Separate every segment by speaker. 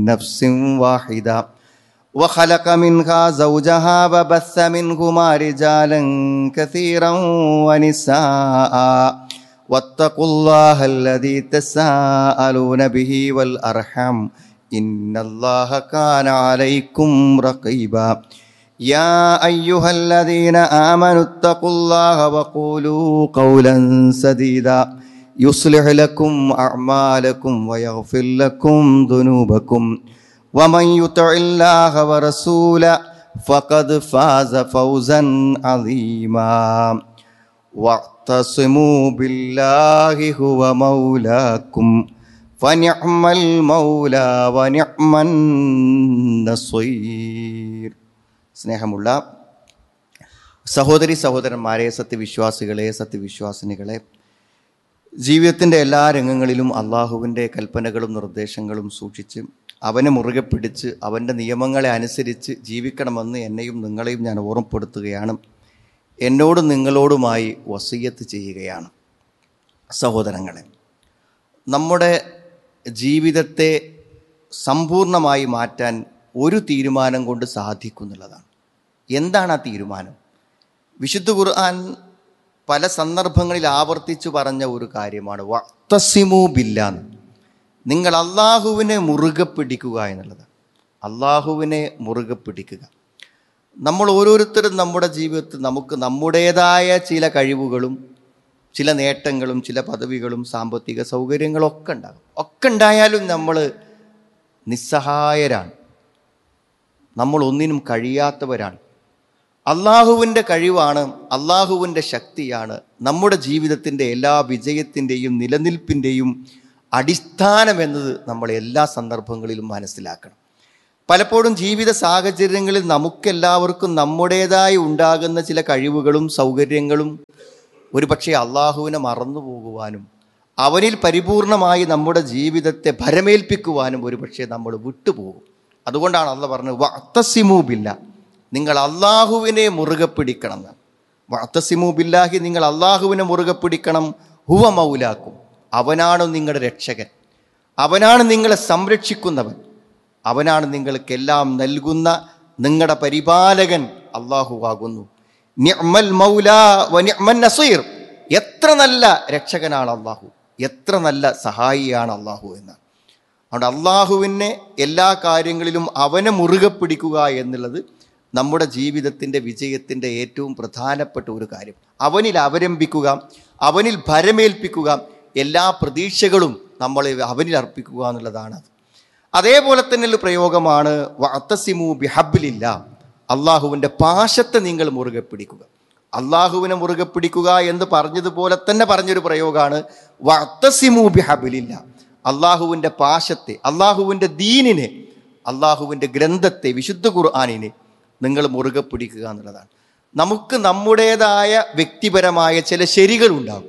Speaker 1: نفس واحدة وخلق منها زوجها وبث منهما رجالا كثيرا ونساء واتقوا الله الذي تساءلون به والأرحم إن الله كان عليكم رقيبا يا أيها الذين آمنوا اتقوا الله وقولوا قولا سديدا يصلح لكم أعمالكم ويغفر لكم ذنوبكم ومن يطع الله ورسوله فقد فاز فوزا عظيما واعتصموا بالله هو مولاكم فنعم المولى ونعم النصير സ്നേഹമുള്ള സഹോദരി സഹോദരന്മാരെ സത്യവിശ്വാസികളെ സത്യവിശ്വാസിനികളെ ജീവിതത്തിൻ്റെ എല്ലാ രംഗങ്ങളിലും അള്ളാഹുവിൻ്റെ കൽപ്പനകളും നിർദ്ദേശങ്ങളും സൂക്ഷിച്ച് അവനെ മുറുകെ പിടിച്ച് അവൻ്റെ നിയമങ്ങളെ അനുസരിച്ച് ജീവിക്കണമെന്ന് എന്നെയും നിങ്ങളെയും ഞാൻ ഓർമ്മപ്പെടുത്തുകയാണ് എന്നോടും നിങ്ങളോടുമായി വസീയത്ത് ചെയ്യുകയാണ് സഹോദരങ്ങളെ നമ്മുടെ ജീവിതത്തെ സമ്പൂർണ്ണമായി മാറ്റാൻ ഒരു തീരുമാനം കൊണ്ട് സാധിക്കുന്നുള്ളതാണ് എന്താണ് ആ തീരുമാനം വിശുദ്ധ ഖുർആൻ പല സന്ദർഭങ്ങളിൽ ആവർത്തിച്ചു പറഞ്ഞ ഒരു കാര്യമാണ് വത്തസിമു ബില്ലാന്ന് നിങ്ങൾ അള്ളാഹുവിനെ മുറുകെ പിടിക്കുക എന്നുള്ളത് അള്ളാഹുവിനെ മുറുകെ പിടിക്കുക നമ്മൾ ഓരോരുത്തരും നമ്മുടെ ജീവിതത്തിൽ നമുക്ക് നമ്മുടേതായ ചില കഴിവുകളും ചില നേട്ടങ്ങളും ചില പദവികളും സാമ്പത്തിക സൗകര്യങ്ങളും ഒക്കെ ഉണ്ടാകും ഒക്കെ ഉണ്ടായാലും നമ്മൾ നിസ്സഹായരാണ് നമ്മൾ ഒന്നിനും കഴിയാത്തവരാണ് അള്ളാഹുവിൻ്റെ കഴിവാണ് അള്ളാഹുവിൻ്റെ ശക്തിയാണ് നമ്മുടെ ജീവിതത്തിൻ്റെ എല്ലാ വിജയത്തിൻ്റെയും നിലനിൽപ്പിൻ്റെയും അടിസ്ഥാനം എന്നത് നമ്മൾ എല്ലാ സന്ദർഭങ്ങളിലും മനസ്സിലാക്കണം പലപ്പോഴും ജീവിത സാഹചര്യങ്ങളിൽ നമുക്കെല്ലാവർക്കും നമ്മുടേതായി ഉണ്ടാകുന്ന ചില കഴിവുകളും സൗകര്യങ്ങളും ഒരു പക്ഷേ അള്ളാഹുവിനെ മറന്നു പോകുവാനും അവനിൽ പരിപൂർണമായി നമ്മുടെ ജീവിതത്തെ ഭരമേൽപ്പിക്കുവാനും ഒരു പക്ഷേ നമ്മൾ വിട്ടുപോകും അതുകൊണ്ടാണ് അള്ള പറഞ്ഞത് വത്തസിമു ബില്ല നിങ്ങൾ അള്ളാഹുവിനെ മുറുകെ പിടിക്കണം എന്ന് വത്തസിമു ബില്ലാഹി നിങ്ങൾ അള്ളാഹുവിനെ മുറുകെ പിടിക്കണം ഹുവ മൗലാക്കും അവനാണ് നിങ്ങളുടെ രക്ഷകൻ അവനാണ് നിങ്ങളെ സംരക്ഷിക്കുന്നവൻ അവനാണ് നിങ്ങൾക്കെല്ലാം നൽകുന്ന നിങ്ങളുടെ പരിപാലകൻ അള്ളാഹു ആകുന്നു നിഅ്മൽ മൗലാ വ നിഅ്മൻ നസീർ എത്ര നല്ല രക്ഷകനാണ് അള്ളാഹു എത്ര നല്ല സഹായിയാണ് അള്ളാഹു എന്ന് അതുകൊണ്ട് അള്ളാഹുവിനെ എല്ലാ കാര്യങ്ങളിലും അവനെ മുറുകെ പിടിക്കുക എന്നുള്ളത് നമ്മുടെ ജീവിതത്തിൻ്റെ വിജയത്തിൻ്റെ ഏറ്റവും പ്രധാനപ്പെട്ട ഒരു കാര്യം അവനിൽ അവലംബിക്കുക അവനിൽ ഭരമേൽപ്പിക്കുക എല്ലാ പ്രതീക്ഷകളും നമ്മൾ അവനിൽ അർപ്പിക്കുക എന്നുള്ളതാണ് അത് അതേപോലെ തന്നെ ഒരു പ്രയോഗമാണ് വത്തസിമു ബിഹബിലില്ല അള്ളാഹുവിൻ്റെ പാശത്തെ നിങ്ങൾ മുറുകെ പിടിക്കുക അള്ളാഹുവിനെ മുറുകെ പിടിക്കുക എന്ന് പറഞ്ഞതുപോലെ തന്നെ പറഞ്ഞൊരു പ്രയോഗമാണ് വത്തസിമു ബിഹബിലില്ല അള്ളാഹുവിൻ്റെ പാശത്തെ അള്ളാഹുവിൻ്റെ ദീനിനെ അള്ളാഹുവിൻ്റെ ഗ്രന്ഥത്തെ വിശുദ്ധ ഖുർആാനിനെ നിങ്ങൾ മുറുകെ പിടിക്കുക എന്നുള്ളതാണ് നമുക്ക് നമ്മുടേതായ വ്യക്തിപരമായ ചില ശരികളുണ്ടാകും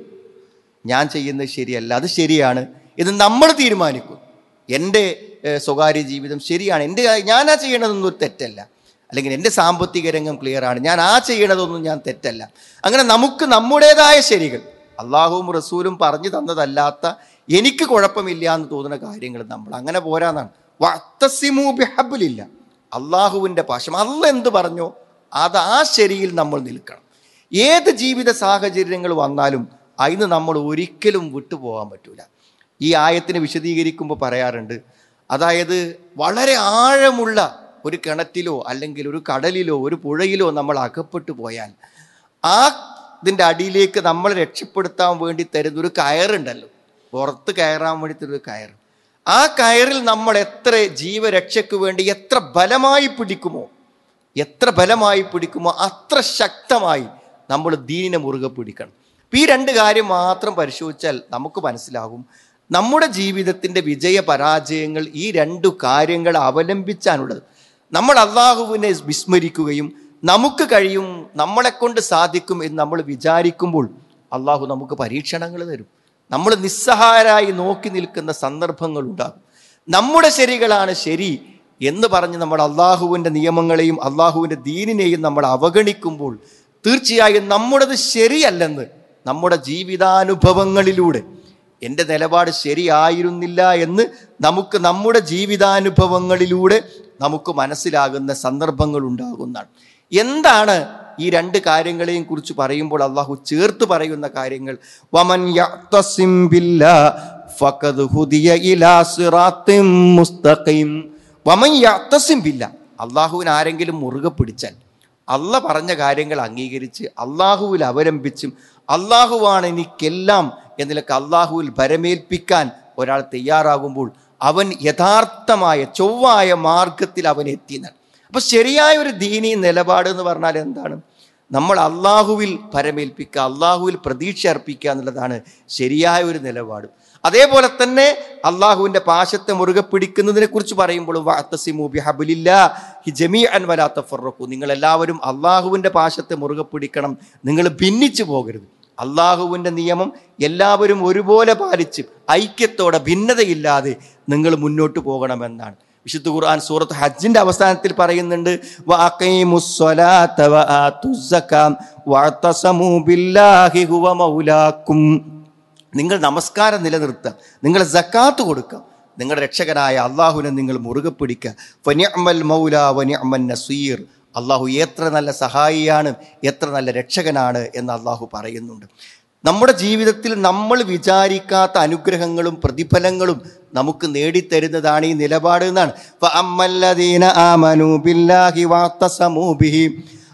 Speaker 1: ഞാൻ ചെയ്യുന്നത് ശരിയല്ല അത് ശരിയാണ് ഇത് നമ്മൾ തീരുമാനിക്കും എൻ്റെ ഏഹ്, സ്വകാര്യ ജീവിതം ശരിയാണ് എൻ്റെ ഞാൻ ആ ചെയ്യണതൊന്നും ഒരു തെറ്റല്ല അല്ലെങ്കിൽ എൻ്റെ സാമ്പത്തിക രംഗം ക്ലിയർ ആണ് ഞാൻ ആ ചെയ്യണതൊന്നും ഞാൻ തെറ്റല്ല അങ്ങനെ നമുക്ക് നമ്മുടേതായ ശരികൾ അള്ളാഹുവും റസൂലും പറഞ്ഞു തന്നതല്ലാത്ത എനിക്ക് കുഴപ്പമില്ല എന്ന് തോന്നുന്ന കാര്യങ്ങൾ നമ്മൾ അങ്ങനെ പോരാന്നാണ് വത്തസിമു ബിഹബിലില്ല അള്ളാഹുവിൻ്റെ പാശം അല്ല എന്ത് പറഞ്ഞോ അത് ആ ശരിയിൽ നമ്മൾ നിൽക്കണം ഏത് ജീവിത സാഹചര്യങ്ങൾ വന്നാലും അതിന് നമ്മൾ ഒരിക്കലും വിട്ടുപോകാൻ പറ്റൂല ഈ ആയത്തിനെ വിശദീകരിക്കുമ്പോൾ പറയാറുണ്ട് അതായത് വളരെ ആഴമുള്ള ഒരു കിണറ്റിലോ അല്ലെങ്കിൽ ഒരു കടലിലോ ഒരു പുഴയിലോ നമ്മൾ അകപ്പെട്ടു പോയാൽ ആ ഇതിൻ്റെ അടിയിലേക്ക് നമ്മളെ രക്ഷപ്പെടുത്താൻ വേണ്ടി തരുന്ന ഒരു കയറുണ്ടല്ലോ പുറത്ത് കയറാൻ വേണ്ടി തരുന്ന ഒരു കയർ ആ കയറിൽ നമ്മൾ എത്ര ജീവരക്ഷയ്ക്ക് വേണ്ടി എത്ര ബലമായി പിടിക്കുമോ എത്ര ബലമായി പിടിക്കുമോ അത്ര ശക്തമായി നമ്മൾ ദീനിനെ മുറുകെ പിടിക്കണം ഇപ്പം ഈ രണ്ട് കാര്യം മാത്രം പരിശോധിച്ചാൽ നമുക്ക് മനസ്സിലാകും നമ്മുടെ ജീവിതത്തിൻ്റെ വിജയ പരാജയങ്ങൾ ഈ രണ്ടു കാര്യങ്ങൾ അവലംബിച്ചാണുള്ളത് നമ്മൾ അള്ളാഹുവിനെ വിസ്മരിക്കുകയും നമുക്ക് കഴിയും നമ്മളെ കൊണ്ട് സാധിക്കും എന്ന് നമ്മൾ വിചാരിക്കുമ്പോൾ അള്ളാഹു നമുക്ക് പരീക്ഷണങ്ങൾ തരും നമ്മൾ നിസ്സഹായരായി നോക്കി നിൽക്കുന്ന സന്ദർഭങ്ങൾ ഉണ്ടാകും നമ്മുടെ ശരികളാണ് ശരി എന്ന് പറഞ്ഞ് നമ്മൾ അള്ളാഹുവിൻ്റെ നിയമങ്ങളെയും അള്ളാഹുവിൻ്റെ ദീനിനെയും നമ്മൾ അവഗണിക്കുമ്പോൾ തീർച്ചയായും നമ്മുടേത് ശരിയല്ലെന്ന് നമ്മുടെ ജീവിതാനുഭവങ്ങളിലൂടെ എൻ്റെ നിലപാട് ശരിയായിരുന്നില്ല എന്ന് നമുക്ക് നമ്മുടെ ജീവിതാനുഭവങ്ങളിലൂടെ നമുക്ക് മനസ്സിലാകുന്ന സന്ദർഭങ്ങൾ ഉണ്ടാകുന്നതാണ് എന്താണ് ഈ രണ്ട് കാര്യങ്ങളെയും കുറിച്ച് പറയുമ്പോൾ അള്ളാഹു ചേർത്ത് പറയുന്ന കാര്യങ്ങൾ വമൻ യഅ്തസിം ബില്ലാ ഫഖദ് ഹുദിയ ഇലാ സിറാത്തിൻ മുസ്തഖീം വമൻ യഅ്തസിം ബില്ലാ അള്ളാഹുവിന് ആരെങ്കിലും മുറുകെ പിടിച്ചാൽ അല്ല പറഞ്ഞ കാര്യങ്ങൾ അംഗീകരിച്ച് അള്ളാഹുവിൽ അവലംബിച്ചും അള്ളാഹുവാണ് എനിക്കെല്ലാം എന്നിലൊക്കെ അള്ളാഹുവിൽ ഭരമേൽപ്പിക്കാൻ ഒരാൾ തയ്യാറാകുമ്പോൾ അവൻ യഥാർത്ഥമായ ചൊവ്വായ മാർഗത്തിൽ അവൻ എത്തിയെന്നാണ് അപ്പൊ ശരിയായ ഒരു ദീനി നിലപാട് എന്ന് പറഞ്ഞാൽ എന്താണ് നമ്മൾ അള്ളാഹുവിൽ പരമേൽപ്പിക്കുക അള്ളാഹുവിൽ പ്രതീക്ഷ അർപ്പിക്കുക എന്നുള്ളതാണ് ശരിയായ ഒരു നിലപാട് അതേപോലെ തന്നെ അള്ളാഹുവിന്റെ പാശത്തെ മുറുകെ പിടിക്കുന്നതിനെ കുറിച്ച് പറയുമ്പോൾ നിങ്ങൾ എല്ലാവരും അള്ളാഹുവിന്റെ പാശത്തെ മുറുകെ പിടിക്കണം നിങ്ങൾ ഭിന്നിച്ചു പോകരുത് അള്ളാഹുവിന്റെ നിയമം എല്ലാവരും ഒരുപോലെ പാലിച്ച് ഐക്യത്തോടെ ഭിന്നതയില്ലാതെ നിങ്ങൾ മുന്നോട്ട് പോകണമെന്നാണ് വിശുദ്ധ ഖുർആൻ സൂറത്ത് ഹജ്ജിന്റെ അവസാനത്തിൽ പറയുന്നുണ്ട് വഅഖീമുസ്സലാത്ത വആത്തുസ്സക്കാം വഅതസമൂ ബില്ലാഹി ഹുവ മൗലാക്കും നിങ്ങൾ നമസ്കാരം നിലനിർത്തുക നിങ്ങൾ സക്കാത്ത് കൊടുക്കുക നിങ്ങളുടെ രക്ഷകനായ അള്ളാഹുവിനെ നിങ്ങൾ മുറുകെ പിടിക്കുക ഫനിഅമൽ മൗല വനിഅമൻ നസീർ അള്ളാഹു എത്ര നല്ല സഹായിയാണ് എത്ര നല്ല രക്ഷകനാണ് എന്ന് അള്ളാഹു പറയുന്നുണ്ട് നമ്മുടെ ജീവിതത്തിൽ നമ്മൾ വിചാരിക്കാത്ത അനുഗ്രഹങ്ങളും പ്രതിഫലങ്ങളും നമുക്ക് നേടിത്തരുന്നതാണ് ഈ നിലപാട് എന്നാണ് ഫഅമ്മല്ലദീന ആമനൂ ബില്ലാഹി വഅതസമൂ ബിഹി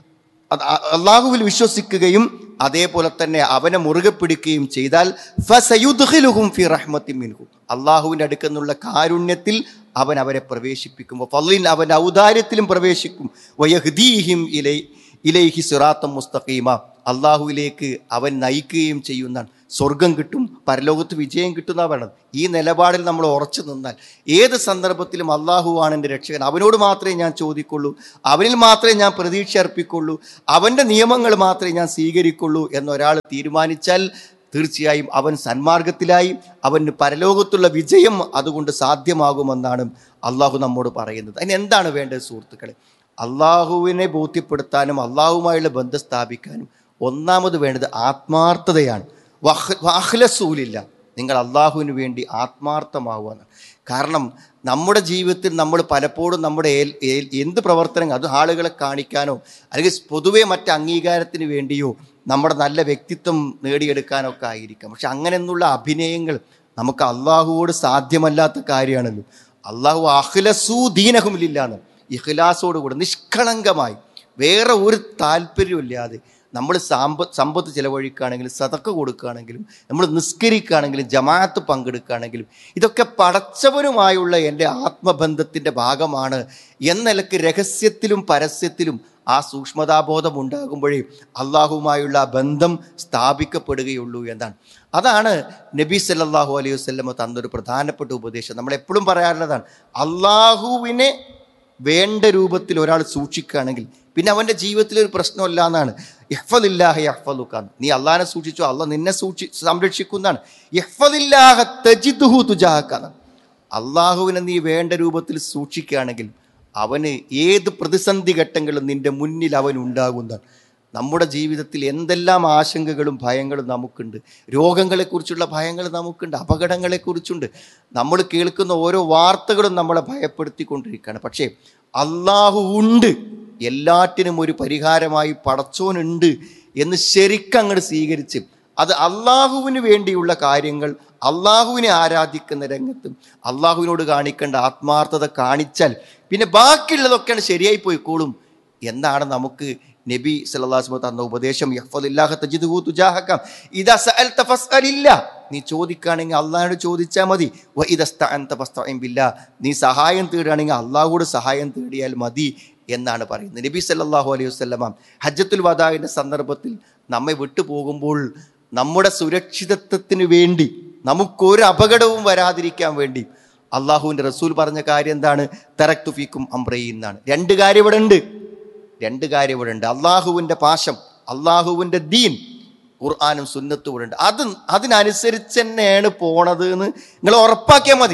Speaker 1: അത് അ- അള്ളാഹുവിൽ വിശ്വസിക്കുകയും അതേപോലെ തന്നെ അവനെ മുറുകെ പിടിക്കുകയും ചെയ്താൽ ഫസയുദ്ഖിലുഹും ഫി റഹ്മത്തിൻ മിൻഹു അള്ളാഹുവിൻ്റെ അടുക്കുന്നുള്ള കാരുണ്യത്തിൽ അവൻ അവരെ പ്രവേശിപ്പിക്കും ഫള്ളിൻ അവൻ ഔദാര്യത്തിലും പ്രവേശിക്കും വയഹ്ദീഹിം ഇലൈ ഇലൈഹി സിറാത്തം മുസ്തഖീമ അള്ളാഹുവിലേക്ക് അവൻ നയിക്കുകയും ചെയ്യുന്നതാണ് സ്വർഗം കിട്ടും പരലോകത്ത് വിജയം കിട്ടുന്ന പറയണത് ഈ നിലപാടിൽ നമ്മൾ ഉറച്ചു നിന്നാൽ ഏത് സന്ദർഭത്തിലും അള്ളാഹുവാണ് എൻ്റെ രക്ഷകൻ അവനോട് മാത്രമേ ഞാൻ ചോദിക്കുള്ളൂ അവനിൽ മാത്രമേ ഞാൻ പ്രതീക്ഷ അർപ്പിക്കുള്ളൂ അവൻ്റെ നിയമങ്ങൾ മാത്രമേ ഞാൻ സ്വീകരിക്കുള്ളൂ എന്നൊരാൾ തീരുമാനിച്ചാൽ തീർച്ചയായും അവൻ സന്മാർഗത്തിലായി അവന് പരലോകത്തുള്ള വിജയം അതുകൊണ്ട് സാധ്യമാകുമെന്നാണ് അള്ളാഹു നമ്മോട് പറയുന്നത് അതിന് എന്താണ് വേണ്ടത് സുഹൃത്തുക്കളെ അള്ളാഹുവിനെ ബോധ്യപ്പെടുത്താനും അള്ളാഹുമായുള്ള ബന്ധം സ്ഥാപിക്കാനും ഒന്നാമത് വേണ്ടത് ആത്മാർത്ഥതയാണ് വഹ് വാഹ്ലസൂലില്ല നിങ്ങൾ അള്ളാഹുവിന് വേണ്ടി ആത്മാർത്ഥമാവുകയാണ് കാരണം നമ്മുടെ ജീവിതത്തിൽ നമ്മൾ പലപ്പോഴും നമ്മുടെ ഏൽ- ഏൽ- എന്ത് പ്രവർത്തനങ്ങൾ അത് ആളുകളെ കാണിക്കാനോ അല്ലെങ്കിൽ പൊതുവെ മറ്റ് അംഗീകാരത്തിന് വേണ്ടിയോ നമ്മുടെ നല്ല വ്യക്തിത്വം നേടിയെടുക്കാനോ ഒക്കെ ആയിരിക്കാം പക്ഷെ അങ്ങനെയൊന്നുള്ള അഭിനയങ്ങൾ നമുക്ക് അള്ളാഹുവോട് സാധ്യമല്ലാത്ത കാര്യമാണല്ലോ അള്ളാഹു അഖിലസൂ ദീനഹുമില്ലാന്ന് ഇഖ്ലാസോടുകൂടെ നിഷ്കളങ്കമായി വേറെ ഒരു താല്പര്യമില്ലാതെ നമ്മൾ സാമ്പ സമ്പത്ത് ചിലവഴിക്കുകയാണെങ്കിലും സതക്ക കൊടുക്കുകയാണെങ്കിലും നമ്മൾ നിസ്കരിക്കുകയാണെങ്കിലും ജമാഅത്ത് പങ്കെടുക്കുകയാണെങ്കിലും ഇതൊക്കെ പടച്ചവനുമായുള്ള എൻ്റെ ആത്മബന്ധത്തിൻ്റെ ഭാഗമാണ് എന്നനിലക്ക് രഹസ്യത്തിലും പരസ്യത്തിലും ആ സൂക്ഷ്മതാബോധം ഉണ്ടാകുമ്പോഴേ അള്ളാഹുവുമായുള്ള ആ ബന്ധം സ്ഥാപിക്കപ്പെടുകയുള്ളൂ എന്നാണ് അതാണ് നബി സല്ലല്ലാഹു അലൈഹി വസല്ലമ തന്നൊരു പ്രധാനപ്പെട്ട ഉപദേശം നമ്മൾ എപ്പോഴും പറയാറുള്ളതാണ് അള്ളാഹുവിനെ വേണ്ട രൂപത്തിൽ ഒരാൾ സൂക്ഷിക്കുകയാണെങ്കിൽ പിന്നെ അവൻ്റെ ജീവിതത്തിൽ ഒരു പ്രശ്നമില്ല എന്നാണ് യഹ്ഫദില്ലാഹ യഹ്ഫദുക്കാന്ന് നീ അള്ളാഹിനെ സൂക്ഷിച്ചോ അള്ള നിന്നെ സൂക്ഷി സംരക്ഷിക്കുന്നതാണ് യഹ്ഫദില്ലാഹ തജിദുഹു തുജാഹക്കാന്ന് അള്ളാഹുവിനെ നീ വേണ്ട രൂപത്തിൽ സൂക്ഷിക്കുകയാണെങ്കിൽ അവന് ഏത് പ്രതിസന്ധി ഘട്ടങ്ങളും നിന്റെ മുന്നിൽ അവൻ ഉണ്ടാകുന്നതാണ് നമ്മുടെ ജീവിതത്തിൽ എന്തെല്ലാം ആശങ്കകളും ഭയങ്ങളും നമുക്കുണ്ട് രോഗങ്ങളെക്കുറിച്ചുള്ള ഭയങ്ങൾ നമുക്കുണ്ട് അപകടങ്ങളെക്കുറിച്ചുണ്ട് നമ്മൾ കേൾക്കുന്ന ഓരോ വാർത്തകളും നമ്മളെ ഭയപ്പെടുത്തിക്കൊണ്ടിരിക്കുകയാണ് പക്ഷേ അള്ളാഹു ഉണ്ട് എല്ലാറ്റിനും ഒരു പരിഹാരമായി പടച്ചോനുണ്ട് എന്ന് ശരിക്കങ്ങോട്ട് സ്വീകരിച്ച് അത് അള്ളാഹുവിന് വേണ്ടിയുള്ള കാര്യങ്ങൾ അള്ളാഹുവിനെ ആരാധിക്കുന്ന രംഗത്തും അള്ളാഹുവിനോട് കാണിക്കേണ്ട ആത്മാർത്ഥത കാണിച്ചാൽ പിന്നെ ബാക്കിയുള്ളതൊക്കെയാണ് ശരിയായി പോയിക്കോളും എന്നാണ് നമുക്ക് നബി സല്ലാസ്മ തന്ന ഉപദേശം യഹ്ഫദില്ലാഹ തജിദുഹു തുജാഹക്കാം ഇദാ സഅൽത ഫസ്അലില്ല നീ ചോദിക്കുകയാണെങ്കിൽ അള്ളാഹിനോട് ചോദിച്ചാൽ മതി വ ഇദസ്തഅൻത ഫസ്തഇൻ ബില്ലാ നീ സഹായം തേടുകയാണെങ്കിൽ അള്ളാഹുവോട് സഹായം തേടിയാൽ മതി എന്നാണ് പറയുന്നത് നബി സല്ലല്ലാഹു അലൈഹി വസല്ലമ ഹജ്ജത്തുൽ വദാവിൻ്റെ സന്ദർഭത്തിൽ നമ്മെ വിട്ടു പോകുമ്പോൾ നമ്മുടെ സുരക്ഷിതത്വത്തിന് വേണ്ടി നമുക്കൊരു അപകടവും വരാതിരിക്കാൻ വേണ്ടി അള്ളാഹുവിൻ്റെ റസൂൽ പറഞ്ഞ കാര്യം എന്താണ് തറക്തുഫിക്കും അമ്രയി എന്നാണ് രണ്ട് കാര്യം ഇവിടെ ഉണ്ട് രണ്ട് കാര്യം ഇവിടെ ഉണ്ട് അള്ളാഹുവിൻ്റെ പാശം അള്ളാഹുവിൻ്റെ ദീൻ ഖുർആാനും സുന്നത്തും ഇവിടെ ഉണ്ട് അത് അതിനനുസരിച്ച് തന്നെയാണ് പോണത് എന്ന് നിങ്ങൾ ഉറപ്പാക്കിയാൽ മതി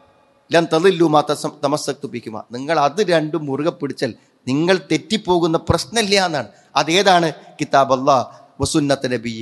Speaker 1: ലം തളില്ലു മാ തസം തമസ്സക്തുപ്പിക്കുമ നിങ്ങൾ അത് രണ്ടും മുറുകെ പിടിച്ചാൽ നിങ്ങൾ തെറ്റിപ്പോകുന്ന പ്രശ്നമില്ല എന്നാണ് അതേതാണ് കിതാബ് അല്ലാ വസുന്നത്ത് നബിഹി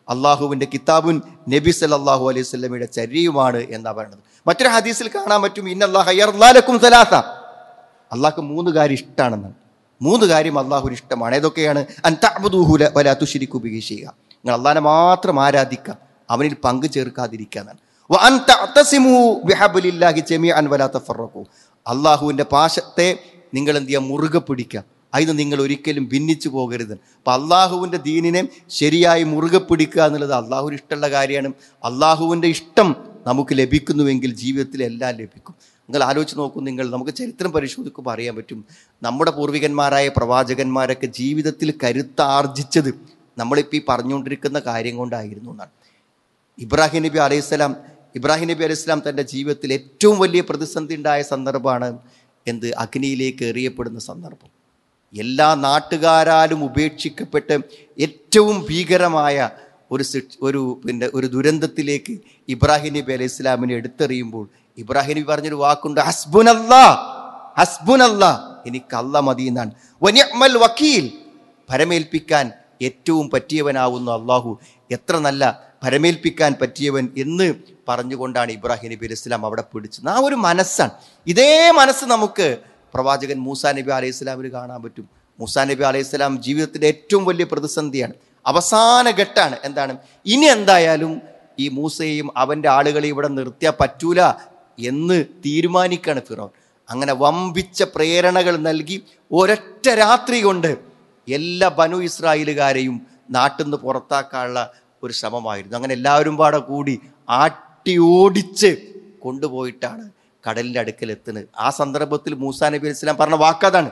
Speaker 1: അള്ളാഹുവിൻ്റെ കിതാബുൻ നബി സല്ലല്ലാഹു അലൈഹി സ്വലമിയുടെ ചര്യയുമാണ് എന്നാ പറയുന്നത് മറ്റൊരു ഹദീസിൽ കാണാൻ പറ്റും ഇന്നല്ലാഹും സലാത്ത അള്ളാഹ്ക്ക് മൂന്ന് കാര്യം ഇഷ്ടമാണെന്നാണ് മൂന്ന് കാര്യം അള്ളാഹുവിന് ഇഷ്ടമാണ് ഏതൊക്കെയാണ് അൻതാബുദൂഹുല വല തുഷിരിക്കു ബിഹി ചെയ്യുക നിങ്ങൾ അള്ളാഹിനെ മാത്രം ആരാധിക്കുക അവനിൽ പങ്കു ചേർക്കാതിരിക്കുക എന്നാണ് വ അൻ തഅ്തസിമു ബിഹബ്ലില്ലാഹി ജമീഅൻ വലാ തഫറഖു അള്ളാഹുവിൻ്റെ പാശത്തെ നിങ്ങൾ എന്ത് ചെയ്യുക മുറുകെ പിടിക്കുക അതിന് നിങ്ങൾ ഒരിക്കലും ഭിന്നിച്ചു പോകരുത് അപ്പം അള്ളാഹുവിൻ്റെ ദീനിനെ ശരിയായി മുറുകെ പിടിക്കുക എന്നുള്ളത് അള്ളാഹുവിന് ഇഷ്ടമുള്ള കാര്യമാണ് അള്ളാഹുവിൻ്റെ ഇഷ്ടം നമുക്ക് ലഭിക്കുന്നുവെങ്കിൽ ജീവിതത്തിൽ എല്ലാം ലഭിക്കും നിങ്ങൾ ആലോചിച്ച് നോക്കൂ നിങ്ങൾ നമുക്ക് ചരിത്രം പരിശോധിക്കുമ്പോൾ അറിയാൻ പറ്റും നമ്മുടെ പൂർവികന്മാരായ പ്രവാചകന്മാരൊക്കെ ജീവിതത്തിൽ കരുത്താർജിച്ചത് നമ്മളിപ്പോൾ ഈ പറഞ്ഞുകൊണ്ടിരിക്കുന്ന കാര്യം കൊണ്ടായിരുന്നു എന്നാണ് ഇബ്രാഹിം നബി അലൈഹിസ്സലാം ഇബ്രാഹിം നബി അലൈഹിസ്സലാം തൻ്റെ ജീവിതത്തിൽ ഏറ്റവും വലിയ പ്രതിസന്ധി ഉണ്ടായ സന്ദർഭമാണ് എന്ത് അഗ്നിയിലേക്ക് എറിയപ്പെടുന്ന സന്ദർഭം എല്ലാ നാട്ടുകാരാലും ഉപേക്ഷിക്കപ്പെട്ട് ഏറ്റവും ഭീകരമായ ഒരു ശിക്ഷ- ഒരു പിന്നെ ഒരു ദുരന്തത്തിലേക്ക് ഇബ്രാഹിം നബി അലൈഹി ഇസ്ലാമിനെ എടുത്തെറിയുമ്പോൾ ഇബ്രാഹിം നബി പറഞ്ഞൊരു വാക്കുണ്ട് ഹസ്ബുനല്ലാ ഹസ്ബുനല്ലാ എനിക്ക് അല്ല മതി എന്നാണ് വനിഅ്മൽ വക്കീൽ ഭരമേൽപ്പിക്കാൻ ഏറ്റവും പറ്റിയവനാവുന്നു അള്ളാഹു എത്ര നല്ല ഭരമേൽപ്പിക്കാൻ പറ്റിയവൻ എന്ന് പറഞ്ഞുകൊണ്ടാണ് ഇബ്രാഹിം നബി അലൈഹി ഇസ്ലാം അവിടെ പിടിച്ചത് ആ ഒരു മനസ്സാണ് ഇതേ മനസ്സ് നമുക്ക് പ്രവാചകൻ മൂസാ നബി അലൈഹി സ്വലാമിൽ കാണാൻ പറ്റും മൂസാ നബി അലൈഹി സ്വലാം ജീവിതത്തിൻ്റെ ഏറ്റവും വലിയ പ്രതിസന്ധിയാണ് അവസാന ഘട്ടാണ് എന്താണ് ഇനി എന്തായാലും ഈ മൂസയെയും അവൻ്റെ ആളുകളെയും ഇവിടെ നിർത്തിയാൽ പറ്റൂല എന്ന് തീരുമാനിക്കാണ് ഫിറോൻ അങ്ങനെ വമ്പിച്ച പ്രേരണകൾ നൽകി ഒരൊറ്റ രാത്രി കൊണ്ട് എല്ലാ ബനു ഇസ്രായേലുകാരെയും നാട്ടിൽ നിന്ന് പുറത്താക്കാനുള്ള ഒരു ശ്രമമായിരുന്നു അങ്ങനെ എല്ലാവരും പാടെ കൂടി ആട്ടി ഓടിച്ച് കൊണ്ടുപോയിട്ടാണ് കടലിൻ്റെ അടുക്കൽ എത്തുന്നത് ആ സന്ദർഭത്തിൽ മൂസാ നബി അലൈഹി സ്വലാം പറഞ്ഞ വാക്കതാണ്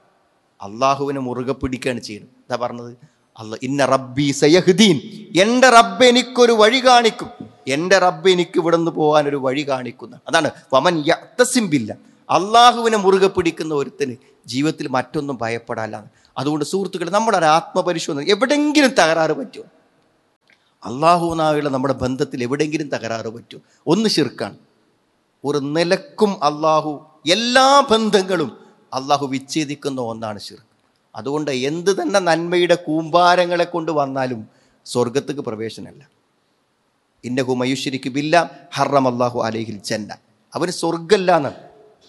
Speaker 1: അള്ളാഹുവിനെ മുറുകെ പിടിക്കുകയാണ് ചെയ്യുന്നത് എന്താ പറഞ്ഞത് അല്ല ഇന്ന റബ്ബി സയഹുദ്ദീൻ എൻ്റെ റബ്ബ് എനിക്കൊരു വഴി കാണിക്കും എൻ്റെ റബ്ബ് എനിക്ക് ഇവിടെ നിന്ന് പോകാൻ ഒരു വഴി കാണിക്കുന്ന അതാണ് വമൻ യത്തസിംബില്ല അള്ളാഹുവിനെ മുറുകെ പിടിക്കുന്ന ഒരുത്തിന് ജീവിതത്തിൽ മറ്റൊന്നും ഭയപ്പെടാല്ല അതുകൊണ്ട് സുഹൃത്തുക്കളെ നമ്മുടെ ഒരു ആത്മപരിശോധന എവിടെയെങ്കിലും തകരാറ് പറ്റുമോ അള്ളാഹുനായുള്ള നമ്മുടെ ബന്ധത്തിൽ എവിടെയെങ്കിലും തകരാറ് പറ്റുമോ ഒന്ന് ശിർക്കാണ് ഒരു നിലക്കും അള്ളാഹു എല്ലാ ബന്ധങ്ങളും അള്ളാഹു വിച്ഛേദിക്കുന്ന ഒന്നാണ് ഷിർക്ക് അതുകൊണ്ട് എന്ത് തന്നെ നന്മയുടെ കൂമ്പാരങ്ങളെ കൊണ്ട് വന്നാലും സ്വർഗത്തേക്ക് പ്രവേശനമല്ല ഇന്നഹു മയുഷിരിക്ക് ബില്ല ഹറം അള്ളാഹു അലഹിൽ ജന്ന അവന് സ്വർഗമല്ല എന്നാണ്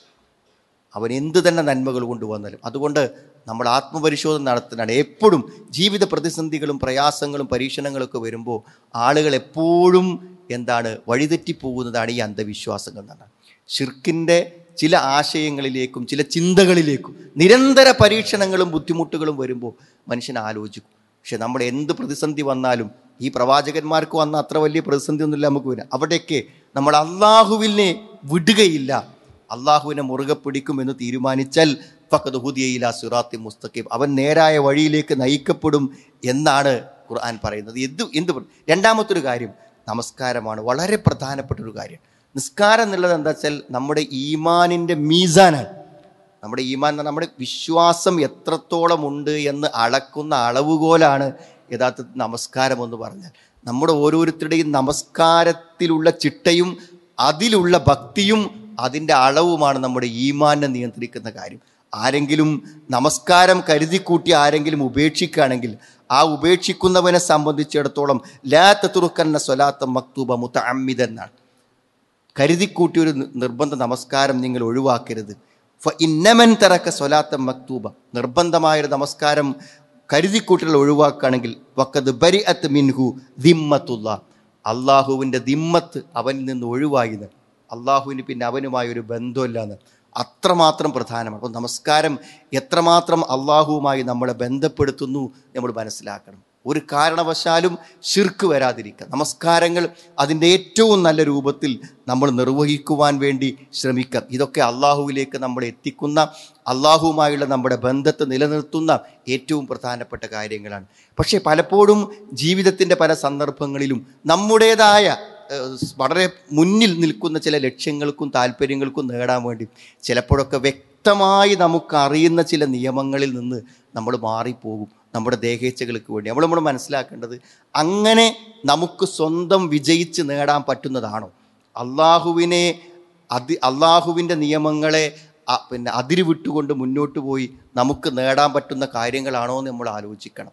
Speaker 1: അവൻ എന്ത് തന്നെ നന്മകൾ കൊണ്ടുവന്നാലും അതുകൊണ്ട് നമ്മൾ ആത്മപരിശോധന നടത്തുന്നതാണ് എപ്പോഴും ജീവിത പ്രതിസന്ധികളും പ്രയാസങ്ങളും പരീക്ഷണങ്ങളൊക്കെ വരുമ്പോൾ ആളുകൾ എപ്പോഴും എന്താണ് വഴിതെറ്റിപ്പോകുന്നതാണ് ഈ അന്ധവിശ്വാസങ്ങൾ എന്നാണ് ഷിർക്കിൻ്റെ ചില ആശയങ്ങളിലേക്കും ചില ചിന്തകളിലേക്കും നിരന്തര പരീക്ഷണങ്ങളും ബുദ്ധിമുട്ടുകളും വരുമ്പോൾ മനുഷ്യൻ ആലോചിക്കും പക്ഷെ നമ്മൾ എന്ത് പ്രതിസന്ധി വന്നാലും ഈ പ്രവാചകന്മാർക്ക് വന്ന അത്ര വലിയ പ്രതിസന്ധി ഒന്നുമില്ല നമുക്ക് വരാം അവിടെയൊക്കെ നമ്മൾ അള്ളാഹുവിനെ വിടുകയില്ല അള്ളാഹുവിനെ മുറുകെ പിടിക്കുമെന്ന് തീരുമാനിച്ചാൽ ഫഖദ് ഹുദിയയില സിറാത്തി മുസ്തഖീം അവൻ നേരായ വഴിയിലേക്ക് നയിക്കപ്പെടും എന്നാണ് ഖുർആൻ പറയുന്നത് എന്ത് എന്ത് പറ- രണ്ടാമത്തൊരു കാര്യം നമസ്കാരമാണ് വളരെ പ്രധാനപ്പെട്ട ഒരു കാര്യം നിസ്കാരം എന്നുള്ളത് എന്താ വെച്ചാൽ നമ്മുടെ ഈമാനിൻ്റെ മീസാനാണ് നമ്മുടെ ഈമാൻ എന്ന് പറഞ്ഞാൽ നമ്മുടെ വിശ്വാസം എത്രത്തോളം ഉണ്ട് എന്ന് അളക്കുന്ന അളവുകോലാണ് യഥാർത്ഥത്തിൽ നമസ്കാരം എന്ന് പറഞ്ഞാൽ നമ്മുടെ ഓരോരുത്തരുടെയും നമസ്കാരത്തിലുള്ള ചിട്ടയും അതിലുള്ള ഭക്തിയും അതിൻ്റെ അളവുമാണ് നമ്മുടെ ഈമാനെ നിയന്ത്രിക്കുന്ന കാര്യം ആരെങ്കിലും നമസ്കാരം കരുതിക്കൂട്ടി ആരെങ്കിലും ഉപേക്ഷിക്കുകയാണെങ്കിൽ ആ ഉപേക്ഷിക്കുന്നവനെ സംബന്ധിച്ചിടത്തോളം ലാ തത്തുറുക്കന്ന സ്വലാത്ത മക്തൂബ മുത്ത അമ്മിതെന്നാണ് കരുതിക്കൂട്ടി ഒരു നി- നിർബന്ധ നമസ്കാരം നിങ്ങൾ ഒഴിവാക്കരുത് ഫ ഇന്നമൻ തറക്ക സ്വലാത്ത മക്തൂബ നിർബന്ധമായൊരു നമസ്കാരം കരുതിക്കൂട്ടികൾ ഒഴിവാക്കുകയാണെങ്കിൽ വക്കത് ബരി അത്ത് മിൻഹു ദിമ്മത്തുള്ള അള്ളാഹുവിൻ്റെ ദിമ്മത്ത് അവനിൽ നിന്ന് ഒഴിവായിന്ന് അള്ളാഹുവിന് പിന്നെ അവനുമായ ഒരു ബന്ധമില്ലാന്ന് അത്രമാത്രം പ്രധാനമാണ് അപ്പോൾ നമസ്കാരം എത്രമാത്രം അള്ളാഹുവുമായി നമ്മളെ ബന്ധപ്പെടുത്തുന്നു നമ്മൾ മനസ്സിലാക്കണം ഒരു കാരണവശാലും ഷിർക്ക് വരാതിരിക്കുക നമസ്കാരങ്ങൾ അതിൻ്റെ ഏറ്റവും നല്ല രൂപത്തിൽ നമ്മൾ നിർവഹിക്കുവാൻ വേണ്ടി ശ്രമിക്കാം ഇതൊക്കെ അള്ളാഹുവിലേക്ക് നമ്മൾ എത്തിക്കുന്ന അള്ളാഹുവുമായുള്ള നമ്മുടെ ബന്ധത്തെ നിലനിർത്തുന്ന ഏറ്റവും പ്രധാനപ്പെട്ട കാര്യങ്ങളാണ് പക്ഷേ പലപ്പോഴും ജീവിതത്തിൻ്റെ പല സന്ദർഭങ്ങളിലും നമ്മുടേതായ ഏഹ്, വളരെ മുന്നിൽ നിൽക്കുന്ന ചില ലക്ഷ്യങ്ങൾക്കും താല്പര്യങ്ങൾക്കും നേടാൻ വേണ്ടി ചിലപ്പോഴൊക്കെ വ്യക്തമായി നമുക്കറിയുന്ന ചില നിയമങ്ങളിൽ നിന്ന് നമ്മൾ മാറിപ്പോകും നമ്മുടെ ദേഹേച്ഛകൾക്ക് വേണ്ടി നമ്മൾ നമ്മൾ മനസ്സിലാക്കേണ്ടത് അങ്ങനെ നമുക്ക് സ്വന്തം വിജയിച്ച് നേടാൻ പറ്റുന്നതാണോ അള്ളാഹുവിനെ അതി അള്ളാഹുവിൻ്റെ നിയമങ്ങളെ അ- പിന്നെ അതിര് വിട്ടുകൊണ്ട് മുന്നോട്ട് പോയി നമുക്ക് നേടാൻ പറ്റുന്ന കാര്യങ്ങളാണോ എന്ന് നമ്മൾ ആലോചിക്കണം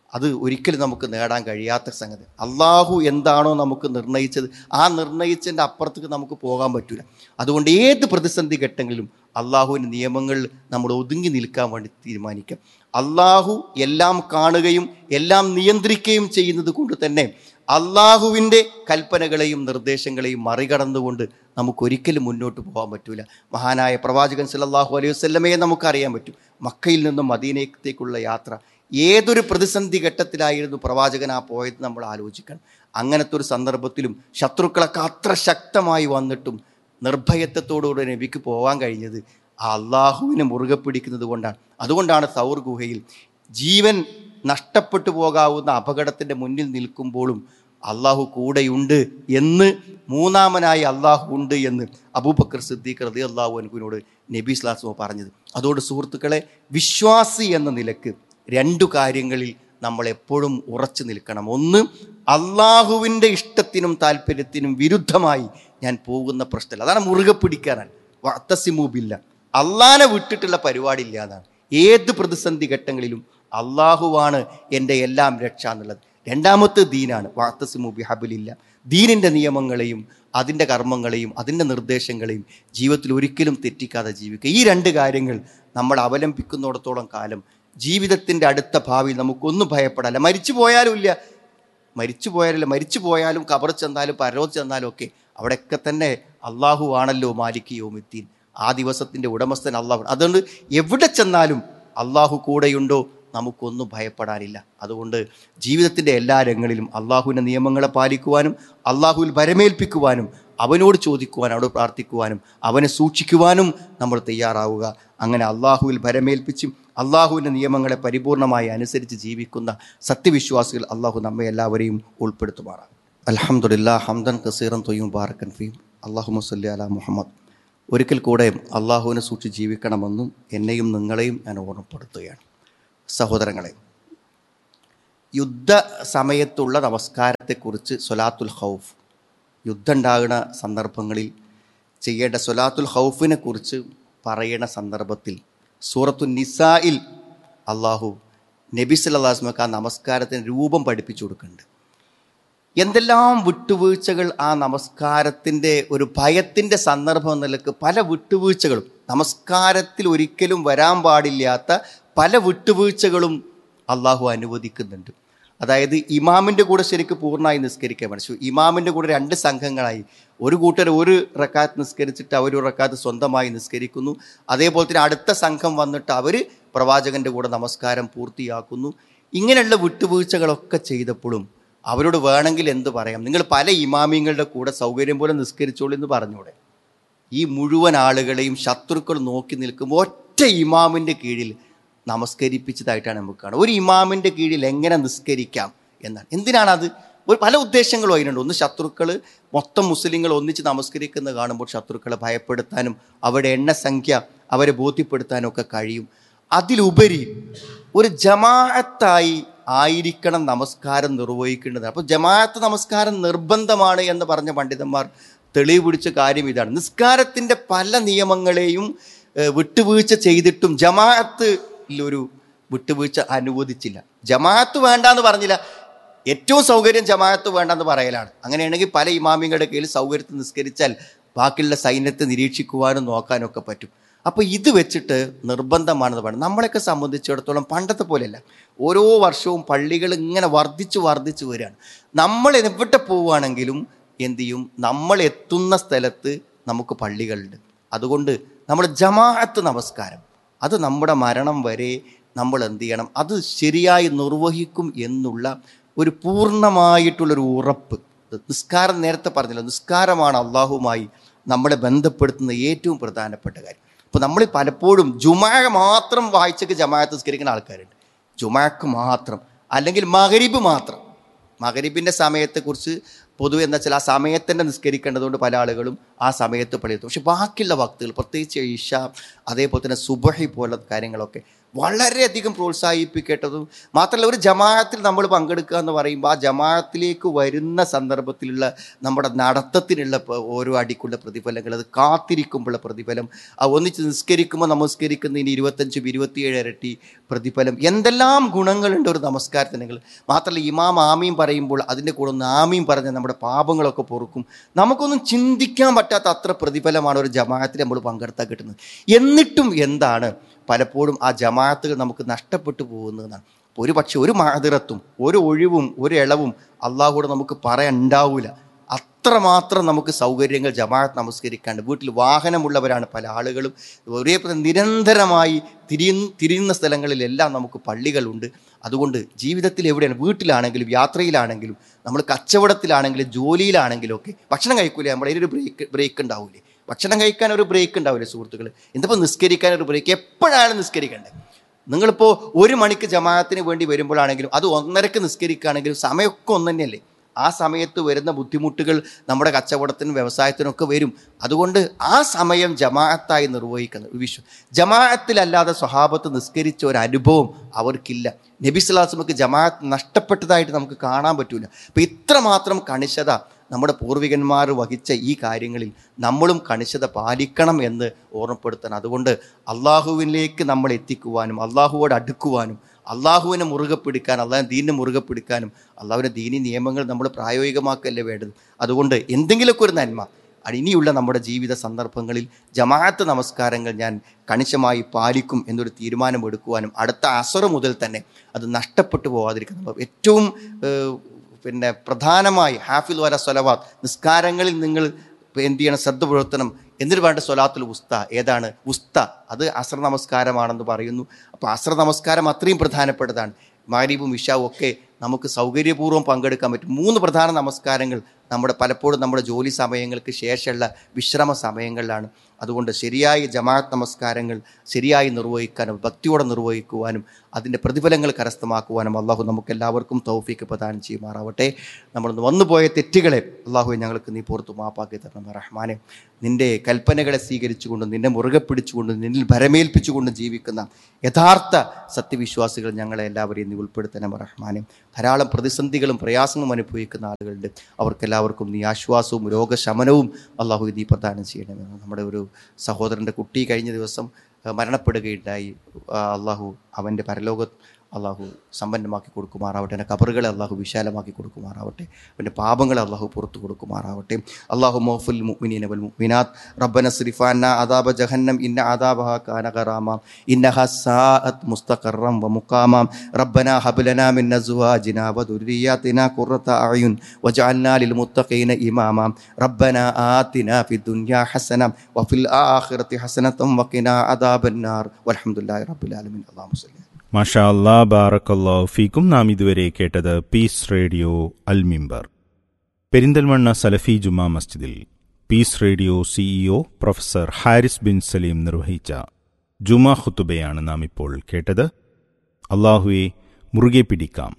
Speaker 1: അത് ഒരിക്കലും നമുക്ക് നേടാൻ കഴിയാത്ത സംഗതി അള്ളാഹു എന്താണോ നമുക്ക് നിർണയിച്ചത് ആ നിർണയിച്ചതിൻ്റെ അപ്പുറത്തേക്ക് നമുക്ക് പോകാൻ പറ്റില്ല അതുകൊണ്ട് ഏത് പ്രതിസന്ധി ഘട്ടങ്ങളിലും അള്ളാഹുവിൻ്റെ നിയമങ്ങളിൽ നമ്മൾ ഒതുങ്ങി നിൽക്കാൻ വേണ്ടി തീരുമാനിക്കാം അള്ളാഹു എല്ലാം കാണുകയും എല്ലാം നിയന്ത്രിക്കുകയും ചെയ്യുന്നത് കൊണ്ട് തന്നെ അള്ളാഹുവിൻ്റെ കൽപ്പനകളെയും നിർദ്ദേശങ്ങളെയും മറികടന്നുകൊണ്ട് നമുക്കൊരിക്കലും മുന്നോട്ട് പോകാൻ പറ്റൂല മഹാനായ പ്രവാചകൻ സല്ലല്ലാഹു അലൈഹി വസല്ലമയെ നമുക്കറിയാൻ പറ്റും മക്കയിൽ നിന്നും മദീനത്തേക്കുള്ള യാത്ര ഏതൊരു പ്രതിസന്ധി ഘട്ടത്തിലായിരുന്നു പ്രവാചകൻ ആ പോയത് നമ്മൾ ആലോചിക്കണം അങ്ങനത്തെ ഒരു സന്ദർഭത്തിലും ശത്രുക്കളൊക്കെ അത്ര ശക്തമായി വന്നിട്ടും നിർഭയത്വത്തോടുകൂടെ നബിക്ക് പോകാൻ കഴിഞ്ഞത് ആ അള്ളാഹുവിനെ മുറുകെ പിടിക്കുന്നത് കൊണ്ടാണ് അതുകൊണ്ടാണ് സൗർ ഗുഹയിൽ ജീവൻ നഷ്ടപ്പെട്ടു പോകാവുന്ന അപകടത്തിൻ്റെ മുന്നിൽ നിൽക്കുമ്പോഴും അള്ളാഹു കൂടെയുണ്ട് എന്ന് മൂന്നാമനായി അള്ളാഹു ഉണ്ട് എന്ന് അബൂബക്കർ സിദ്ദീഖ് റതി അള്ളാഹു അനുവിനോട് നബി സ്ലാസ്മോ പറഞ്ഞത് അതോട് സുഹൃത്തുക്കളെ വിശ്വാസി എന്ന നിലക്ക് രണ്ടു കാര്യങ്ങളിൽ നമ്മൾ എപ്പോഴും ഉറച്ചു നിൽക്കണം ഒന്ന് അള്ളാഹുവിൻ്റെ ഇഷ്ടത്തിനും താല്പര്യത്തിനും വിരുദ്ധമായി ഞാൻ പോകുന്ന പ്രശ്നമില്ല അതാണ് മുറുകെ പിടിക്കാനാണ് വത്തസിമൂബില്ല അള്ളാനെ വിട്ടിട്ടുള്ള പരിപാടി ഇല്ലാതാണ് ഏത് പ്രതിസന്ധി ഘട്ടങ്ങളിലും അള്ളാഹുവാണ് എൻ്റെ എല്ലാം രക്ഷ എന്നുള്ളത് രണ്ടാമത്തെ ദീനാണ് വാത്തസിമൂബി ഹബിലില്ല ദീനിൻ്റെ നിയമങ്ങളെയും അതിൻ്റെ കർമ്മങ്ങളെയും അതിൻ്റെ നിർദ്ദേശങ്ങളെയും ജീവിതത്തിൽ ഒരിക്കലും തെറ്റിക്കാതെ ജീവിക്കുക ഈ രണ്ട് കാര്യങ്ങൾ നമ്മൾ അവലംബിക്കുന്നിടത്തോളം കാലം ജീവിതത്തിൻ്റെ അടുത്ത ഭാവിയിൽ നമുക്കൊന്നും ഭയപ്പെടാല്ല മരിച്ചു പോയാലും ഇല്ല മരിച്ചു പോയാലില്ല മരിച്ചു പോയാലും കബർ ചെന്നാലും പരലോത്ത് ചെന്നാലും ഒക്കെ അവിടെയൊക്കെ തന്നെ അള്ളാഹു ആണല്ലോ മാലിക് യോമിത്തീൻ ആ ദിവസത്തിൻ്റെ ഉടമസ്ഥൻ അള്ളാഹു അതുകൊണ്ട് എവിടെ ചെന്നാലും അള്ളാഹു കൂടെയുണ്ടോ നമുക്കൊന്നും ഭയപ്പെടാനില്ല അതുകൊണ്ട് ജീവിതത്തിൻ്റെ എല്ലാ രംഗങ്ങളിലും അള്ളാഹുവിൻ്റെ നിയമങ്ങളെ പാലിക്കുവാനും അള്ളാഹുവിൽ വരമേൽപ്പിക്കുവാനും അവനോട് ചോദിക്കുവാനും അവനോട് പ്രാർത്ഥിക്കുവാനും അവനെ സൂക്ഷിക്കുവാനും നമ്മൾ തയ്യാറാവുക അങ്ങനെ അള്ളാഹുവിൽ ഭരമേൽപ്പിച്ചും അള്ളാഹുവിൻ്റെ നിയമങ്ങളെ പരിപൂർണമായി അനുസരിച്ച് ജീവിക്കുന്ന സത്യവിശ്വാസികൾ അള്ളാഹു നമ്മെ എല്ലാവരെയും ഉൾപ്പെടുത്തുമാറാം അലഹമുല്ലാ ഹംദൻ കസീറൻ തൊയ്യും ബാറക്കൻ ഫീം അള്ളാഹു മസ്ലി അല മുഹമ്മദ് ഒരിക്കൽ കൂടെ അള്ളാഹുവിനെ സൂക്ഷിച്ച് ജീവിക്കണമെന്നും എന്നെയും നിങ്ങളെയും ഞാൻ ഓർമ്മപ്പെടുത്തുകയാണ് സഹോദരങ്ങളെ യുദ്ധ സമയത്തുള്ള നമസ്കാരത്തെക്കുറിച്ച് സൊലാത്തുൽ ഹൗഫ് യുദ്ധം ഉണ്ടാകുന്ന സന്ദർഭങ്ങളിൽ ചെയ്യേണ്ട സൊലാത്തുൽ ഹൗഫിനെ കുറിച്ച് പറയുന്ന സന്ദർഭത്തിൽ സൂറത്തു നിസായിൽ അള്ളാഹു നബി സല്ലാസ്മക്ക് ആ നമസ്കാരത്തിന് രൂപം പഠിപ്പിച്ചു കൊടുക്കുന്നുണ്ട് എന്തെല്ലാം വിട്ടുവീഴ്ചകൾ ആ നമസ്കാരത്തിൻ്റെ ഒരു ഭയത്തിൻ്റെ സന്ദർഭം എന്ന നിലക്ക് പല വിട്ടുവീഴ്ചകളും നമസ്കാരത്തിൽ ഒരിക്കലും വരാൻ പാടില്ലാത്ത പല വിട്ടുവീഴ്ചകളും അള്ളാഹു അനുവദിക്കുന്നുണ്ട് അതായത് ഇമാമിൻ്റെ കൂടെ ശരിക്ക് പൂർണ്ണമായി നിസ്കരിക്കാൻ പഠിച്ചു ഇമാമിൻ്റെ കൂടെ രണ്ട് സംഘങ്ങളായി ഒരു കൂട്ടർ ഒരു റക്കാത്ത് നിസ്കരിച്ചിട്ട് അവർ ഒരു റക്കാത്ത് സ്വന്തമായി നിസ്കരിക്കുന്നു അതേപോലെ തന്നെ അടുത്ത സംഘം വന്നിട്ട് അവർ പ്രവാചകൻ്റെ കൂടെ നമസ്കാരം പൂർത്തിയാക്കുന്നു ഇങ്ങനെയുള്ള വിട്ടുവീഴ്ചകളൊക്കെ ചെയ്തപ്പോഴും അവരോട് വേണമെങ്കിൽ എന്ത് പറയാം നിങ്ങൾ പല ഇമാമിങ്ങളുടെ കൂടെ സൗകര്യം പോലെ നിസ്കരിച്ചോളൂ എന്ന് പറഞ്ഞൂടെ ഈ മുഴുവൻ ആളുകളെയും ശത്രുക്കൾ നോക്കി നിൽക്കുമ്പോൾ ഒറ്റ ഇമാമിൻ്റെ കീഴിൽ നമസ്കരിപ്പിച്ചതായിട്ടാണ് നമുക്ക് കാണുന്നത് ഒരു ഇമാമിൻ്റെ കീഴിൽ എങ്ങനെ നിസ്കരിക്കാം എന്നാണ് എന്തിനാണ് അത് ഒരു പല ഉദ്ദേശങ്ങളും അതിനുണ്ട് ഒന്ന് ശത്രുക്കൾ മൊത്തം മുസ്ലിങ്ങൾ ഒന്നിച്ച് നമസ്കരിക്കുന്നത് കാണുമ്പോൾ ശത്രുക്കളെ ഭയപ്പെടുത്താനും അവരുടെ എണ്ണസംഖ്യ അവരെ ബോധ്യപ്പെടുത്താനും ഒക്കെ കഴിയും അതിലുപരി ഒരു ജമാഅത്തായി ആയിരിക്കണം നമസ്കാരം നിർവഹിക്കേണ്ടത് അപ്പോൾ ജമാഅത്ത് നമസ്കാരം നിർബന്ധമാണ് എന്ന് പറഞ്ഞ പണ്ഡിതന്മാർ തെളിവ് പിടിച്ച കാര്യം ഇതാണ് നിസ്കാരത്തിൻ്റെ പല നിയമങ്ങളെയും ഏഹ്, വിട്ടുവീഴ്ച ചെയ്തിട്ടും ജമാഅത്ത് ഒരു വിട്ടുവീഴ്ച അനുവദിച്ചില്ല ജമാഅത്ത് വേണ്ടാന്ന് പറഞ്ഞില്ല ഏറ്റവും സൗകര്യം ജമാഅത്ത് വേണ്ടെന്ന് പറയലാണ് അങ്ങനെയാണെങ്കിൽ പല ഇമാമിങ്ങളുടെ കീഴിൽ സൗകര്യത്തിൽ നിസ്കരിച്ചാൽ ബാക്കിയുള്ള സൈന്യത്തെ നിരീക്ഷിക്കുവാനും നോക്കാനും ഒക്കെ പറ്റും അപ്പോൾ ഇത് വെച്ചിട്ട് നിർബന്ധമാണെന്ന് പറയുന്നത് നമ്മളെയൊക്കെ സംബന്ധിച്ചിടത്തോളം പണ്ടത്തെ പോലെയല്ല ഓരോ വർഷവും പള്ളികൾ ഇങ്ങനെ വർദ്ധിച്ചു വർദ്ധിച്ചു വരികയാണ് നമ്മൾ എവിടെ പോവുകയാണെങ്കിലും എന്ത് ചെയ്യും നമ്മൾ എത്തുന്ന സ്ഥലത്ത് നമുക്ക് പള്ളികളുണ്ട് അതുകൊണ്ട് നമ്മൾ ജമാഅത്ത് നമസ്കാരം അത് നമ്മുടെ മരണം വരെ നമ്മൾ എന്ത് ചെയ്യണം അത് ശരിയായി നിർവഹിക്കും എന്നുള്ള ഒരു പൂർണ്ണമായിട്ടുള്ളൊരു ഉറപ്പ് ഇത് നിസ്കാരം നേരത്തെ പറഞ്ഞല്ലോ നിസ്കാരമാണ് അള്ളാഹുമായി നമ്മളെ ബന്ധപ്പെടുത്തുന്ന ഏറ്റവും പ്രധാനപ്പെട്ട കാര്യം അപ്പോൾ നമ്മൾ പലപ്പോഴും ജുമാ മാത്രം വായിച്ചൊക്കെ ജമാഅത്ത് നിസ്കരിക്കുന്ന ആൾക്കാരുണ്ട് ജുമാക്ക് മാത്രം അല്ലെങ്കിൽ മകരിബ് മാത്രം മകരിബിൻ്റെ സമയത്തെക്കുറിച്ച് പൊതുവെ എന്താ വെച്ചാൽ ആ സമയത്തന്നെ നിസ്കരിക്കേണ്ടതുകൊണ്ട് പല ആളുകളും ആ സമയത്ത് പള്ളിയെത്തും പക്ഷെ ബാക്കിയുള്ള വക്തുകൾ പ്രത്യേകിച്ച് ഇഷ അതേപോലെ തന്നെ സുബഹി പോലുള്ള കാര്യങ്ങളൊക്കെ വളരെയധികം പ്രോത്സാഹിപ്പിക്കേണ്ടതും മാത്രമല്ല ഒരു ജമാഅത്തിൽ നമ്മൾ പങ്കെടുക്കുക എന്ന് പറയുമ്പോൾ ആ ജമാഅത്തിലേക്ക് വരുന്ന സന്ദർഭത്തിലുള്ള നമ്മുടെ നടത്തത്തിനുള്ള പ- ഓരോ അടിക്കുള്ള പ്രതിഫലങ്ങൾ അത് കാത്തിരിക്കുമ്പോഴുള്ള പ്രതിഫലം ആ ഒന്നിച്ച് നിസ്കരിക്കുമ്പോൾ നമസ്കരിക്കുന്നതിന് ഇരുപത്തഞ്ചും ഇരുപത്തിയേഴ് ഇരട്ടി പ്രതിഫലം എന്തെല്ലാം ഗുണങ്ങളുണ്ട് ഒരു നമസ്കാരത്തിനെങ്കിൽ മാത്രമല്ല ഇമാം ആമീം പറയുമ്പോൾ അതിൻ്റെ കൂടെ ഒന്ന് ആമീം പറഞ്ഞ് നമ്മുടെ പാപങ്ങളൊക്കെ പൊറുക്കും നമുക്കൊന്നും ചിന്തിക്കാൻ പറ്റാത്ത അത്ര പ്രതിഫലമാണ് ഒരു ജമാഅത്തിൽ നമ്മൾ പങ്കെടുത്താൽ കിട്ടുന്നത് എന്നിട്ടും എന്താണ് പലപ്പോഴും ആ ജമാഅത്തുകൾ നമുക്ക് നഷ്ടപ്പെട്ടു പോകുന്നതാണ് അപ്പോൾ ഒരു പക്ഷേ ഒരു മാതിരത്തും ഒരു ഒഴിവും ഒരു ഇളവും അള്ളാഹുടെ നമുക്ക് പറയാൻ ഉണ്ടാവില്ല അത്രമാത്രം നമുക്ക് സൗകര്യങ്ങൾ ജമാഅത്ത് നമസ്കരിക്കാണ്ട് വീട്ടിൽ വാഹനമുള്ളവരാണ് പല ആളുകളും ഒരേ പോലെ നിരന്തരമായി തിരിയുന്ന തിരിയുന്ന സ്ഥലങ്ങളിലെല്ലാം നമുക്ക് പള്ളികളുണ്ട് അതുകൊണ്ട് ജീവിതത്തിൽ എവിടെയാണ് വീട്ടിലാണെങ്കിലും യാത്രയിലാണെങ്കിലും നമ്മൾ കച്ചവടത്തിലാണെങ്കിലും ജോലിയിലാണെങ്കിലും ഒക്കെ ഭക്ഷണം കഴിക്കൂലേ നമ്മുടെ ഒരു ബ്രേക്ക് ബ്രേക്ക് ഉണ്ടാവില്ലേ ഭക്ഷണം കഴിക്കാൻ ഒരു ബ്രേക്ക് ഉണ്ടാവില്ലേ സുഹൃത്തുക്കൾ എന്തിപ്പോൾ നിസ്കരിക്കാൻ ഒരു ബ്രേക്ക് എപ്പോഴാണ് നിസ്കരിക്കേണ്ടത് നിങ്ങളിപ്പോൾ ഒരു മണിക്ക് ജമാഅത്തിന് വേണ്ടി വരുമ്പോഴാണെങ്കിലും അത് ഒന്നരക്ക് നിസ്കരിക്കുകയാണെങ്കിലും സമയമൊക്കെ ഒന്ന് തന്നെയല്ലേ ആ സമയത്ത് വരുന്ന ബുദ്ധിമുട്ടുകൾ നമ്മുടെ കച്ചവടത്തിനും വ്യവസായത്തിനും ഒക്കെ വരും അതുകൊണ്ട് ആ സമയം ജമാഅത്തായി നിർവഹിക്കുന്നത് വിശ്വ ജമാഅത്തിലല്ലാതെ സ്വഹാബത്ത് നിസ്കരിച്ച ഒരു അനുഭവം അവർക്കില്ല നബി സ്വലാസ്മക്ക് ജമാഅത്ത് നഷ്ടപ്പെട്ടതായിട്ട് നമുക്ക് കാണാൻ പറ്റൂല അപ്പം ഇത്രമാത്രം കണിശത നമ്മുടെ പൂർവികന്മാർ വഹിച്ച ഈ കാര്യങ്ങളിൽ നമ്മളും കണിശത പാലിക്കണം എന്ന് ഓർമ്മപ്പെടുത്താൻ അതുകൊണ്ട് അള്ളാഹുവിലേക്ക് നമ്മൾ എത്തിക്കുവാനും അള്ളാഹുവോട് അടുക്കുവാനും അള്ളാഹുവിനെ മുറുകെ പിടിക്കാൻ അള്ളാഹു ദീനിനെ മുറുകെ പിടിക്കാനും അള്ളാഹുവിൻ്റെ ദീനി നിയമങ്ങൾ നമ്മൾ പ്രായോഗികമാക്കല്ലേ വേണ്ടത് അതുകൊണ്ട് എന്തെങ്കിലുമൊക്കെ ഒരു നന്മ അത് ഇനിയുള്ള നമ്മുടെ ജീവിത സന്ദർഭങ്ങളിൽ ജമാഅത്ത് നമസ്കാരങ്ങൾ ഞാൻ കണിശമായി പാലിക്കും എന്നൊരു തീരുമാനം എടുക്കുവാനും അടുത്ത അസറ് മുതൽ തന്നെ അത് നഷ്ടപ്പെട്ടു പോകാതിരിക്കണം ഏറ്റവും ഏഹ്, പിന്നെ പ്രധാനമായി ഹാഫിൽ വര സ്വലവാത്ത് നിസ്കാരങ്ങളിൽ നിങ്ങൾ എന്ത് ചെയ്യണം ശ്രദ്ധ പുലർത്തണം എന്നിട്ട് വേണ്ട സ്വലാത്തുൽ ഉസ്ത ഏതാണ് ഉസ്ത അത് അസ്ര നമസ്കാരമാണെന്ന് പറയുന്നു അപ്പോൾ അസ്ര നമസ്കാരം അത്രയും പ്രധാനപ്പെട്ടതാണ് മാരീബും ഇഷാവും ഒക്കെ നമുക്ക് സൗകര്യപൂർവ്വം പങ്കെടുക്കാൻ പറ്റും മൂന്ന് പ്രധാന നമസ്കാരങ്ങൾ നമ്മുടെ പലപ്പോഴും നമ്മുടെ ജോലി സമയങ്ങൾക്ക് ശേഷമുള്ള വിശ്രമ സമയങ്ങളിലാണ് അതുകൊണ്ട് ശരിയായ ജമാഅത്ത് നമസ്കാരങ്ങൾ ശരിയായി നിർവഹിക്കാനും ഭക്തിയോടെ നിർവഹിക്കുവാനും അതിൻ്റെ പ്രതിഫലങ്ങൾ കരസ്ഥമാക്കുവാനും അള്ളാഹു നമുക്ക് എല്ലാവർക്കും തൗഫീക്ക് പ്രദാനം ചെയ്യുമാറാവട്ടെ നമ്മൾ വന്നുപോയ തെറ്റുകളെ അള്ളാഹു ഞങ്ങൾക്ക് നീ പുറത്തു മാപ്പാക്കി തരണം റഹ്മാനെ നിന്റെ കൽപ്പനകളെ സ്വീകരിച്ചുകൊണ്ടും നിന്നെ മുറുകെ പിടിച്ചുകൊണ്ടും നിന്നിൽ ഭരമേൽപ്പിച്ചുകൊണ്ടും ജീവിക്കുന്ന യഥാർത്ഥ സത്യവിശ്വാസികൾ ഞങ്ങളെ എല്ലാവരെയും നീ ഉൾപ്പെടുത്തണം റഹ്മാനെ ധാരാളം പ്രതിസന്ധികളും പ്രയാസങ്ങളും അനുഭവിക്കുന്ന ആളുകളുണ്ട് അവർക്കെല്ലാവർക്കും നീ ആശ്വാസവും രോഗശമനവും അള്ളാഹു നീ പ്രദാനം ചെയ്യണമെന്ന് നമ്മുടെ ഒരു സഹോദരൻ്റെ കുട്ടി കഴിഞ്ഞ ദിവസം ആ, മരണപ്പെടുകയുണ്ടായി ആ, അള്ളാഹു അവൻ്റെ പരലോക അള്ളാഹു സമ്പന്നമാക്കി കൊടുക്കുമാറാവട്ടെ എൻ്റെ കബറുകളെ അള്ളാഹു വിശാലമാക്കി കൊടുക്കുമാറാവട്ടെ അവൻ്റെ പാപങ്ങളെ അള്ളാഹു പുറത്തു കൊടുക്കുമാറാവട്ടെ അള്ളാഹു മോഫുൽ മുഅ്മിനീന വൽ മുഅ്മിനാത്ത് റബ്ബന സ്രിഫാന അദാബ ജഹന്നം ഇന്ന അദാബഹ കാന ഖറാമ ഇന്നഹ സാഅത്ത് മുസ്തഖറം വ മുഖാമ റബ്ബന ഹബ് ലനാ മിൻ അസ്വാജിന വ ദുർരിയാതിന ഖുർറത അയുൻ വജഅൽനാ ലിൽ മുത്തഖീന ഇമാമ റബ്ബന ആതിന ഫിദ് ദുനിയ ഹസന വഫിൽ ആഖിറതി ഹസനതം വഖിനാ അദാബൻ നാർ വൽഹംദുലില്ലാഹി റബ്ബിൽ ആലമീൻ അല്ലാഹു സ്വല്ലി
Speaker 2: മാഷാ അല്ലാ ബാറക്കല്ലാഹു ഫീക്കും നാം ഇതുവരെ കേട്ടത് പീസ് റേഡിയോ അൽ മിമ്പർ പെരിന്തൽമണ്ണ സലഫി ജുമാ മസ്ജിദിൽ peace radio CEO professor Haris bin Saleem നിർവഹിച്ച ജുമാ ഖുത്തുബയാണ് നാം ഇപ്പോൾ കേട്ടത് അള്ളാഹുവെ മുറുകെ പിടിക്കാം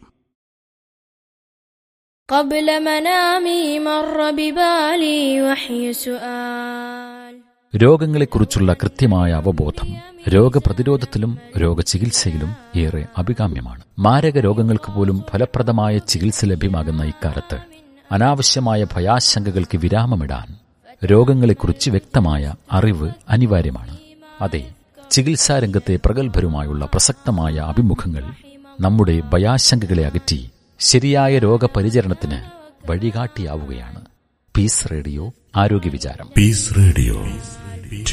Speaker 3: قبل منامي مر ببالي وحي سؤال
Speaker 4: രോഗങ്ങളെക്കുറിച്ചുള്ള കൃത്യമായ അവബോധം രോഗപ്രതിരോധത്തിലും രോഗചികിത്സയിലും ഏറെ അഭികാമ്യമാണ് മാരക രോഗങ്ങൾക്ക് പോലും ഫലപ്രദമായ ചികിത്സ ലഭ്യമാകുന്ന ഇക്കാലത്ത് അനാവശ്യമായ ഭയാശങ്കകൾക്ക് വിരാമമിടാൻ രോഗങ്ങളെക്കുറിച്ച് വ്യക്തമായ അറിവ് അനിവാര്യമാണ് അതെ ചികിത്സാരംഗത്തെ പ്രഗത്ഭരുമായുള്ള പ്രസക്തമായ അഭിമുഖങ്ങൾ നമ്മുടെ ഭയാശങ്കകളെ അകറ്റി ശരിയായ രോഗപരിചരണത്തിന് വഴികാട്ടിയാവുകയാണ് പീസ് റേഡിയോ ആരോഗ്യ വിചാരം
Speaker 5: Peace Radio.